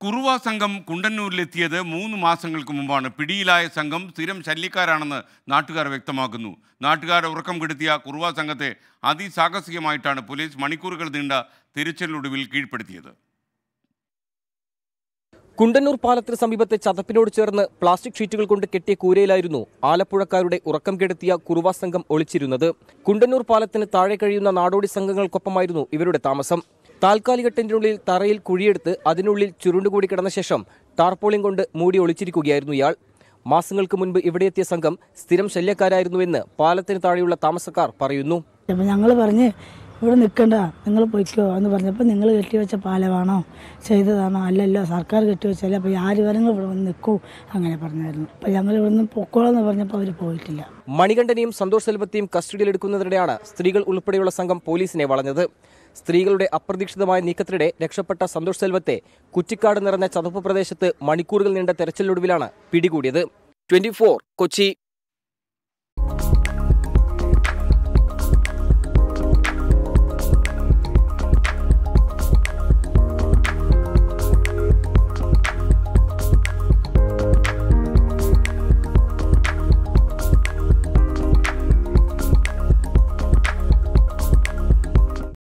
കുറുവ സംഘം കുണ്ടന്നൂരിലെത്തിയത് മൂന്ന് മാസങ്ങൾക്ക് മുമ്പാണ് പിടിയിലായ സംഘം സ്ഥിരം ശല്യക്കാരാണെന്ന് നാട്ടുകാർ വ്യക്തമാക്കുന്നു നാട്ടുകാരെ ഉറക്കം കെടുത്തിയ കുറുവ സംഘത്തെ അതിസാഹസികമായിട്ടാണ് പോലീസ് മണിക്കൂറുകൾ നീണ്ട തിരച്ചിലൊടുവിൽ കീഴ്പ്പെടുത്തിയത് കുണ്ടന്നൂർ പാലത്തിന് സമീപത്തെ ചതപ്പിനോട് ചേർന്ന് പ്ലാസ്റ്റിക് ഷീറ്റുകൾ കൊണ്ട് കെട്ടിയ കൂരയിലായിരുന്നു ആലപ്പുഴക്കാരുടെ ഉറക്കം കെടുത്തിയ കുറുവ സംഘം ഒളിച്ചിരുന്നത് കുണ്ടന്നൂർ പാലത്തിന് താഴെ കഴിയുന്ന നാടോടി സംഘങ്ങൾക്കൊപ്പമായിരുന്നു ഇവരുടെ താമസം താൽക്കാലിക ടെന്റിനുള്ളിൽ തറയിൽ കുഴിയെടുത്ത് അതിനുള്ളിൽ ചുരുണ്ടുകൂടി കിടന്ന ശേഷം ടാർപോളിംഗ് കൊണ്ട് മൂടി ഒളിച്ചിരിക്കുകയായിരുന്നു ഇയാൾ മാസങ്ങൾക്ക് മുൻപ് ഇവിടെയെത്തിയ സംഘം സ്ഥിരം ശല്യക്കാരായിരുന്നുവെന്ന് പാലത്തിന് താഴെയുള്ള താമസക്കാർ പറയുന്നു അപ്പം ഞങ്ങൾ പറഞ്ഞ് ഇവിടെ നിൽക്കണ്ട നിങ്ങൾ പൊയ്ക്കോ എന്ന് പറഞ്ഞപ്പോൾ നിങ്ങൾ കെട്ടിവെച്ച പാലമാണോ ചെയ്തതാണോ അല്ലല്ലോ സർക്കാർ കെട്ടിവെച്ചല്ലേ അപ്പോൾ ആര് വരങ്ങൾ ഇവിടെ വന്ന് നിൽക്കൂ അങ്ങനെ പറഞ്ഞായിരുന്നു അപ്പോൾ ഞങ്ങൾ ഇവിടെ നിന്ന് പൊക്കോളെന്ന് പറഞ്ഞപ്പോൾ അവർ പോയിട്ടില്ല മണികണ്ഠനെയും സന്തോഷ് സെൽവത്തെയും കസ്റ്റഡിയിലെടുക്കുന്നതിനിടെയാണ് സ്ത്രീകൾ ഉൾപ്പെടെയുള്ള സംഘം പോലീസിനെ വളഞ്ഞത് സ്ത്രീകളുടെ അപ്രതീക്ഷിതമായ നീക്കത്തിനിടെ രക്ഷപ്പെട്ട സന്തോഷ് സെൽവത്തെ കുറ്റിക്കാട് നിറഞ്ഞ ചതുപ്പ് പ്രദേശത്ത് മണിക്കൂറുകൾ നീണ്ട തെരച്ചിലൊടുവിലാണ് പിടികൂടിയത് ട്വന്റി കൊച്ചി